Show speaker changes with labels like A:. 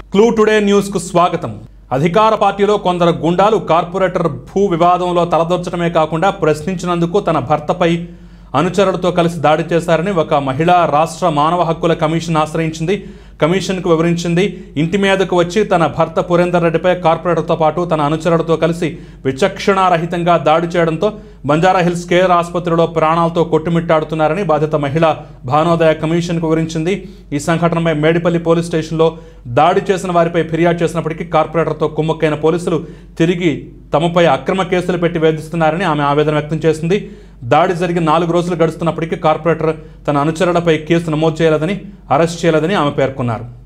A: clue today న్యూస్కు స్వాగతం అధికార పార్టీలో కొందరు గుండాలు కార్పొరేటర్ భూ వివాదంలో తలదొచ్చడమే కాకుండా ప్రశ్నించినందుకు తన భర్తపై అనుచరులతో కలిసి దాడి చేశారని ఒక మహిళా రాష్ట్ర మానవ హక్కుల కమిషన్ ఆశ్రయించింది కమిషన్కు వివరించింది ఇంటి మీదకు వచ్చి తన భర్త పురేందర్ రెడ్డిపై కార్పొరేటర్తో పాటు తన అనుచరులతో కలిసి విచక్షణారహితంగా దాడి చేయడంతో బంజారా హిల్స్ కేర్ ఆసుపత్రిలో ప్రాణాలతో కొట్టుమిట్టాడుతున్నారని బాధిత మహిళ భానోదయ కమిషన్కు వివరించింది ఈ సంఘటనపై మేడిపల్లి పోలీస్ స్టేషన్లో దాడి చేసిన వారిపై ఫిర్యాదు చేసినప్పటికీ కార్పొరేటర్తో కుమ్మక్కైన పోలీసులు తిరిగి తమపై అక్రమ కేసులు పెట్టి వేధిస్తున్నారని ఆమె ఆవేదన వ్యక్తం చేసింది దాడి జరిగి నాలుగు రోజులు గడుస్తున్నప్పటికీ కార్పొరేటర్ తన అనుచరులపై కేసు నమోదు చేయలేదని అరెస్ట్ చేయలేదని ఆమె పేర్కొన్నారు